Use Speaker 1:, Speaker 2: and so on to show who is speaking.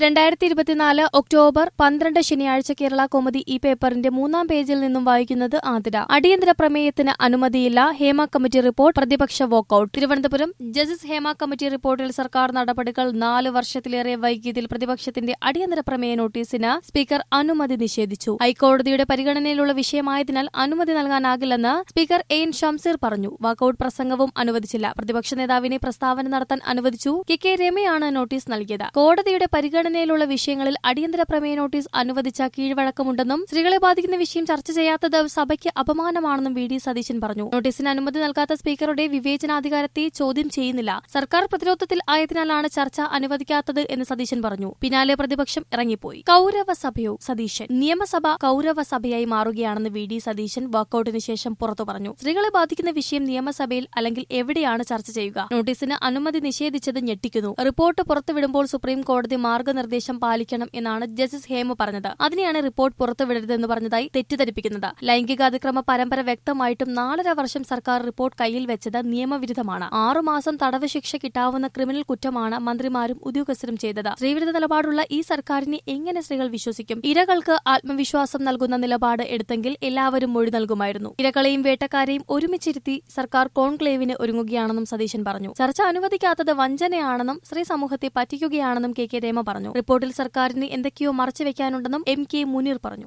Speaker 1: രണ്ടായിരത്തി ഇരുപത്തിനാല് ഒക്ടോബർ പന്ത്രണ്ട് ശനിയാഴ്ച കേരള കോമതി ഈ പേപ്പറിന്റെ മൂന്നാം പേജിൽ നിന്നും വായിക്കുന്നത് ആതിര അടിയന്തര പ്രമേയത്തിന് അനുമതിയില്ല ഹേമ കമ്മിറ്റി റിപ്പോർട്ട് പ്രതിപക്ഷ walkout Thiruvananthapuram justice Hema committee റിപ്പോർട്ടിൽ സർക്കാർ നടപടികൾ നാല് വർഷത്തിലേറെ വൈകിയതിൽ പ്രതിപക്ഷത്തിന്റെ അടിയന്തര പ്രമേയ നോട്ടീസിന് സ്പീക്കർ അനുമതി നിഷേധിച്ചു ഹൈക്കോടതിയുടെ പരിഗണനയിലുള്ള വിഷയമായതിനാൽ അനുമതി നൽകാനാകില്ലെന്ന് സ്പീക്കർ എൻ ഷംസീർ പറഞ്ഞു വാക്കൌട്ട് പ്രസംഗവും അനുവദിച്ചില്ല പ്രതിപക്ഷ നേതാവിനെ പ്രസ്താവന നടത്താൻ അനുവദിച്ചു കെ കെ രമയാണ് നോട്ടീസ് നൽകിയത് കോടതിയുടെ പരിഗണനയിലുള്ള വിഷയങ്ങളിൽ അടിയന്തര പ്രമേയ നോട്ടീസ് അനുവദിച്ച കീഴ്വഴക്കമുണ്ടെന്നും സ്ത്രീകളെ ബാധിക്കുന്ന വിഷയം ചർച്ച ചെയ്യാത്തത് സഭയ്ക്ക് അപമാനമാണെന്നും വി ഡി സതീശൻ പറഞ്ഞു നോട്ടീസിന് അനുമതി നൽകാത്ത സ്പീക്കറുടെ വിവേചനാധികാരത്തെ ചോദ്യം ചെയ്യുന്നില്ല സർക്കാർ പ്രതിരോധത്തിൽ ആയതിനാലാണ് ചർച്ച അനുവദിക്കാത്തത് എന്ന് സതീശൻ പറഞ്ഞു പിന്നാലെ പ്രതിപക്ഷം ഇറങ്ങിപ്പോയി കൌരവ സഭയോ സതീശൻ നിയമസഭ കൌരവ സഭയായി മാറുകയാണെന്ന് വി ഡി സതീശൻ വാക്കൌട്ടിന് ശേഷം പുറത്തു പറഞ്ഞു സ്ത്രീകളെ ബാധിക്കുന്ന വിഷയം നിയമസഭയിൽ അല്ലെങ്കിൽ എവിടെയാണ് ചർച്ച ചെയ്യുക നോട്ടീസിന് അനുമതി നിഷേധിച്ചത് ഞെട്ടിക്കുന്നു റിപ്പോർട്ട് പുറത്തുവിടുമ്പോൾ സുപ്രീം കോടതി മാർഗനിർദ്ദേശം പാലിക്കണം എന്നാണ് ജസ്റ്റിസ് ഹേമ പറഞ്ഞത് അതിനെയാണ് റിപ്പോർട്ട് പുറത്തുവിടരുതെന്ന് പറഞ്ഞതായി തെറ്റിദ്ധരിപ്പിക്കുന്നത് ലൈംഗിക അതിക്രമ പരമ്പര വ്യക്തമായിട്ടും നാലര വർഷം സർക്കാർ റിപ്പോർട്ട് കയ്യിൽ വെച്ചത് നിയമവിരുദ്ധമാണ് ആറുമാസം തടവ് ശിക്ഷ കിട്ടാവുന്ന ക്രിമിനൽ കുറ്റമാണ് മന്ത്രിമാരും ഉദ്യോഗസ്ഥരും ചെയ്തത് സ്ത്രീവിരുദ്ധ നിലപാടുള്ള ഈ സർക്കാരിനെ എങ്ങനെ സ്ത്രീകൾ വിശ്വസിക്കും ഇരകൾക്ക് ആത്മവിശ്വാസം നൽകുന്ന നിലപാട് എടുത്തെങ്കിൽ എല്ലാവരും മൊഴി നൽകുമായിരുന്നു ഇരകളെയും വേട്ടക്കാരെയും ഒരുമിച്ചിരുത്തി സർക്കാർ കോൺക്ലേവിന് ഒരുങ്ങുകയാണെന്നും സതീശൻ പറഞ്ഞു ചർച്ച അനുവദിക്കാത്തത് വഞ്ചനയാണെന്നും സ്ത്രീ സമൂഹത്തെ പറ്റിക്കുകയാണെന്നും കെ കെ രേമ പറഞ്ഞു റിപ്പോർട്ടിൽ സർക്കാരിന് എന്തൊക്കെയോ മറച്ചുവെക്കാനുണ്ടെന്നും എം കെ മുനീർ പറഞ്ഞു